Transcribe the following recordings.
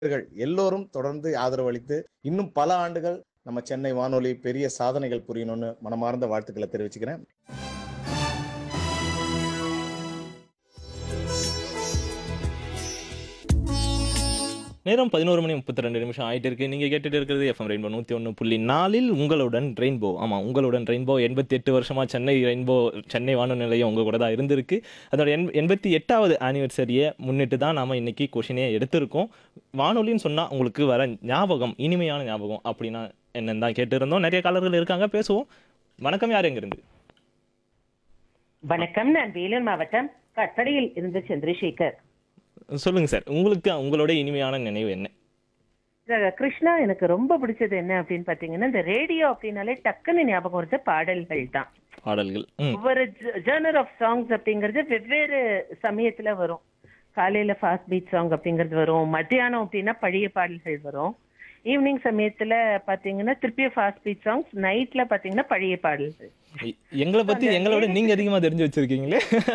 இவர்கள் எல்லோரும் தொடர்ந்து ஆதரவு அளித்து இன்னும் பல ஆண்டுகள் நம்ம சென்னை வானொலி பெரிய சாதனைகள் புரியணும்னு மனமார்ந்த வாழ்த்துக்களை தெரிவிச்சுக்கிறேன் நேரம் பதினோரு மணி முப்பத்தி ரெண்டு நிமிஷம் ஆயிட்டு இருக்கு நீங்க கேட்டுட்டு இருக்கிறது எஃப்எம் ரெயின்போ நூத்தி ஒன்று புள்ளி நாலில் உங்களுடன் ரெயின்போ ஆமா உங்களுடன் ரெயின்போ எண்பத்தி எட்டு வருஷமா சென்னை ரெயின்போ சென்னை வானொலி நிலையம் உங்க கூட தான் இருந்திருக்கு அதோட எண் எண்பத்தி எட்டாவது ஆனிவர்சரியை முன்னிட்டு தான் நாம இன்னைக்கு கொஷினே எடுத்திருக்கோம் வானொலின்னு சொன்னா உங்களுக்கு வர ஞாபகம் இனிமையான ஞாபகம் அப்படின்னா என்னன்னு தான் கேட்டு இருந்தோம் நிறைய காலர்கள் இருக்காங்க பேசுவோம் வணக்கம் யார் எங்க இருந்து வணக்கம் நான் வேலூர் மாவட்டம் கட்டடையில் இருந்த சந்திரசேகர் சொல்லுங்க சார் உங்களுக்கு உங்களோட இனிமையான நினைவு என்ன இந்த கிருஷ்ணா எனக்கு ரொம்ப பிடிச்சது என்ன அப்படின்னு பாத்தீங்கன்னா இந்த ரேடியோ அப்படின்னாலே டக்குன்னு ஞாபகம் வருது பாடல்கள் தான் பாடல்கள் ம் ஒவ்வொரு ஜேர்னர் ஆஃப் சாங்ஸ் அப்படிங்கிறது வெவ்வேறு சமயத்துல வரும் காலையில ஃபாஸ்ட் பீட் சாங் அப்படிங்கிறது வரும் மத்தியானம் அப்படின்னா பழைய பாடல்கள் வரும் ஈவினிங் சமயத்துல பாத்தீங்கன்னா திருப்பியும் ஃபாஸ்ட் பீட் சாங்ஸ் நைட்ல பாத்தீங்கன்னா பழைய பாடல்கள் எ- எங்களை பத்தி எங்களோட நீங்க அதிகமா தெரிஞ்சு வச்சிருக்கீங்களே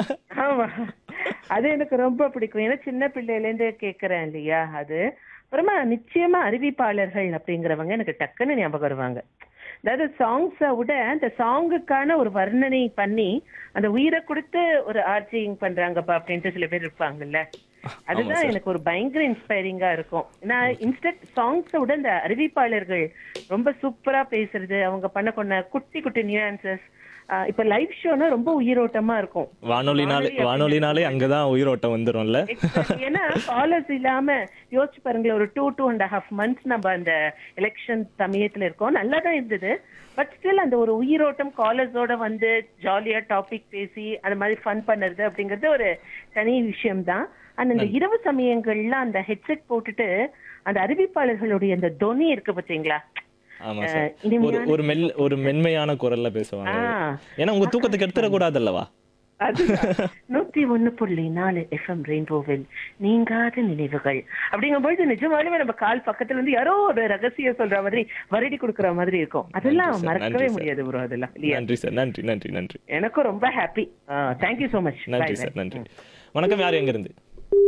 ஆமா அது எனக்கு ரொம்ப பிடிக்கும் ஏன்னா சின்ன பிள்ளையில இருந்து கேக்குறேன் இல்லையா அது அப்புறமா நிச்சயமா அறிவிப்பாளர்கள் அப்படிங்கிறவங்க எனக்கு டக்குன்னு ஞாபகம் வருவாங்க அதாவது சாங்ஸை விட அந்த சாங்குக்கான ஒரு வர்ணனை பண்ணி அந்த உயிரை கொடுத்து ஒரு ஆர்ச்சிங் பண்றாங்கப்பா அப்படின்ட்டு சில பேர் இருப்பாங்கல்ல அதுதான் sir. எனக்கு ஒரு பயங்கர இன்ஸ்பைரிங்கா இருக்கும் நான் இன்ஸ்டன்ட் சாங்ஸை விட இந்த அறிவிப்பாளர்கள் ரொம்ப சூப்பரா பேசுறது அவங்க பண்ண கொண்ட குட்டி குட்டி நியூஆன்சஸ் இப்ப லைவ் ஷோனா ரொம்ப உயிரோட்டமா இருக்கும் வானொலினாலே வானொலி வானொலினாலே அங்கதான் உயிரோட்டம் வந்துரும்ல Exactly. ஏன்னா காலர்ஸ் இல்லாம யோசிச்சு பாருங்களேன் ஒரு two two and half months நம்ம அந்த எலெக்ஷன் சமயத்துல இருக்கோம் நல்லா தான் இருந்தது பட் ஸ்டில் அந்த ஒரு உயிரோட்டம் காலர்ஸோட வந்து ஜாலியா டாபிக் பேசி அந்த மாதிரி ஃபன் பண்ணுறது அப்படிங்கிறது ஒரு தனி விஷயம் தான் அந்த இந்த இரவு சமயங்கள்ல அந்த ஹெட்செட் போட்டுட்டு அந்த அறிவிப்பாளர்களுடைய அந்த தொனி இருக்கு பாத்தீங்களா ஆமா அஹ், சார் ஒரு இனிமையான ஒரு மெல் ஒரு மென்மையான குரல்ல பேசுவாங்க ஆ. ஏன்னா உங்க தூக்கத்துக்கு எடுத்துட கூடாது அல்லவா அதுதான். நூத்தி ஒண்ணு புள்ளி நாலு எஃப்எம் ரெயின்போவில் நீங்காத நினைவுகள் அப்படிங்கும்போது நிஜமாலுமே நம்ம கால் பக்கத்துல இருந்து யாரோ ஒரு ரகசியம் சொல்ற மாதிரி வருடி கொடுக்குற மாதிரி இருக்கும் அதெல்லாம் நன்றி sir, மறக்கவே நன்றி sir. முடியாது ப்ரோ அதெல்லாம் இல்லையா நன்றி சார் நன்றி நன்றி நன்றி எனக்கும் ரொம்ப ஹாப்பி தேங்க்யூ சோ மச் நன்றி சார் நன்றி வணக்கம் யார் எங்க இருந்து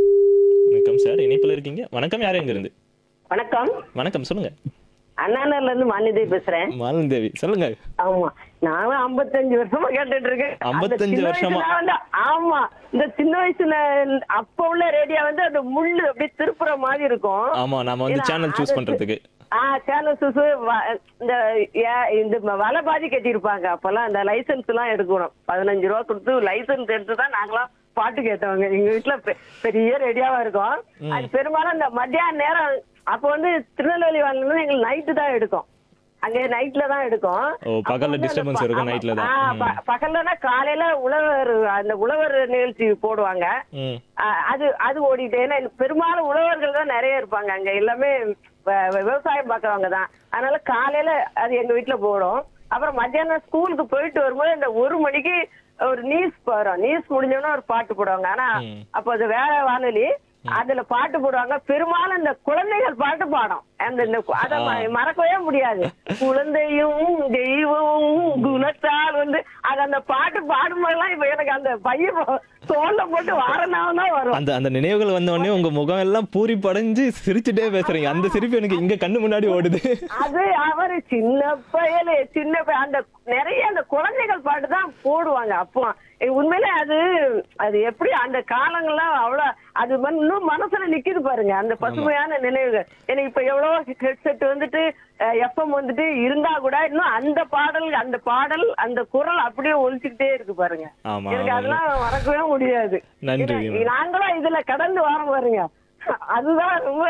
வணக்கம் சார் இணைப்புல இருக்கீங்க வணக்கம் யார் எங்க இருந்து வணக்கம் வணக்கம் சொல்லுங்க அண்ணாநர்ல இருந்து மாலிதேவி பேசுறேன் மாலன் தேவி சொல்லுங்க ஆமா நானும் 55 வருஷமா கேட்டுட்டு இருக்கேன் அந்த 55 சின்ன வருஷமா? வயசுல வந்து ஆமா இந்த சின்ன வயசுல அப்ப உள்ள ரேடியோ வந்து அந்த முள்ளு அப்படியே திருப்புற மாதிரி இருக்கும் ஆமா நாம வந்து ஏன்னா, சேனல் சூஸ் அது- பண்றதுக்கு ஆ சேனல் சூஸ் இந்த ஏ- இந்த வலை பாதி கட்டியிருப்பாங்க அப்பெல்லாம் இந்த லைசென்ஸ் எல்லாம் எடுக்கணும் பதினஞ்சு ரூபா கொடுத்து லைசென்ஸ் எடுத்து தான் நாங்களாம் பாட்டு கேட்டவங்க எங்க வீட்டுல பெ- பெரிய ரேடியோவா இருக்கும் அது பெரும்பாலும் இந்த மத்தியான நேரம் அப்ப வந்து திருநெல்வேலி வாங்கினா எங்களுக்கு நைட்டு தான் எடுக்கும் அங்க நைட்ல தான் எடுக்கும் ஓ, பகல்ல அப்ப வந்து அந்த disturbance ப- இருக்கும், ஆமா. nightல தான். ஆ, ப- பகல்லனா காலையில உழவர் அந்த உழவர் நிகழ்ச்சி போடுவாங்க ம் ஆ, அது அது ஓடிட்டு ஏன்னா பெரும்பாலும் உழவர்கள் தான் நிறைய இருப்பாங்க அங்க எல்லாமே வ- வ- விவசாயம் பார்க்கறவங்க தான் அதனால காலையில அது எங்க வீட்டுல போடும் அப்புறம் மத்தியானம் ஸ்கூலுக்கு போயிட்டு வரும்போது இந்த ஒரு மணிக்கு ஒரு நியூஸ் வரும் நியூஸ் முடிஞ்சோன்னா ஒரு பாட்டு போடுவாங்க ஆனா ம். அப்போ அது வேற வானொலி அதுல பாட்டு போடுவாங்க பெரும்பாலும் இந்த குழந்தைகள் பாட்டு பாடும் அந்த இந்த கு- அத ம- மறக்கவே முடியாது குழந்தையும் தெய்வமும் குணத்தால் வந்து அது அந்த பாட்டு பாடும்போதெல்லாம் இப்ப எனக்கு அந்த பையன் தோல்ல போட்டு வாரணம் தான் வரும் அந்த அந்த நினைவுகள் வந்த உடனே உங்க முகம் எல்லாம் பூரி படைஞ்சு சிரிச்சுட்டே பேசுறீங்க அந்த சிரிப்பு எனக்கு இங்க கண்ணு முன்னாடி ஓடுது அது அவரு சின்ன பயலு சின்ன பையன் அந்த நிறைய அந்த குழந்தைகள் பாட்டு தான் போடுவாங்க அப்போ ஏ, உண்மையிலே அது அது எப்படி அந்த காலங்கள்லாம் அவ்வளவு அது வந்து இன்னும் மனசுல நிக்குது பாருங்க அந்த பசுமையான நினைவுகள் எனக்கு இப்ப எவ்வளவோ ஹெட்செட் வந்துட்டு எஃப்எம் வந்துட்டு இருந்தா கூட இன்னும் அந்த பாடல் அந்த பாடல் அந்த குரல் அப்படியே ஒழிச்சுக்கிட்டே இருக்கு பாருங்க ஆமா, எனக்கு ஆமாங்க. அதெல்லாம் மறக்கவே முடியாது நன்றி, ஏன்னா, மேம். நாங்களும் இதுல கடந்து வரோம் பாருங்க அதுதான் ரொம்ப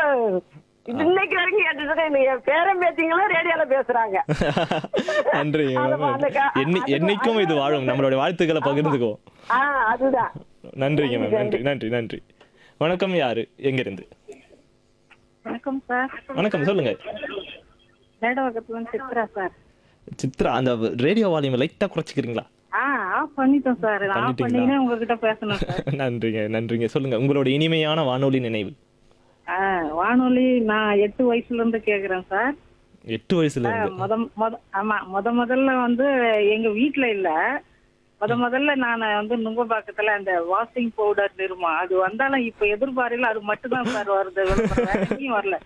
இது இன்னைக்கு வரைக்கும் கேட்டுட்டு இருக்கேன். என் பேரன் பேத்திங்களும் ரேடியோல பேசுறாங்க நன்றி அது அந்த கா- என்னை அது- என்னைக்கும் இது வாழும் நம்மளுடைய வாழ்த்துக்களை பகிர்ந்துக்கோ ஆ அதுதான் நன்றிங்க மேம் நன்றி நன்றி நன்றி வணக்கம் யாரு எங்க இருந்து வணக்கம் சார் வணக்கம் சொல்லுங்க மேடவகத்துல இருந்து சித்ரா சார் சித்ரா அந்த ரேடியோ வால்யூம் லைட்டா குறைச்சிக்கிறீங்களா ஆ ஆஃப் பண்ணிட்டோம் சார் ஆஃப் பண்ணிட்டீங்களா? பண்ணினே உங்ககிட்ட பேசணும் சார் நன்றிங்க நன்றிங்க சொல்லுங்க உங்களோட இனிமையான வானொலி நினைவு ஆ வானொலி நான் எட்டு வயசுல இருந்து கேக்குறேன் சார் எட்டு வயசுல ஆ, இருந்து முத முத ஆமா முத முதல்ல வந்து எங்க வீட்ல இல்ல முத முதல்ல நான் வந்து நுங்கம்பாக்கத்துல அந்த வாஷிங் பவுடர் நிறுமா அது வந்தாலும் இப்ப எதிர்பார்வையில அது மட்டும் தான் சார் வருது விளம்பரம். வேற எங்கேயும் வரல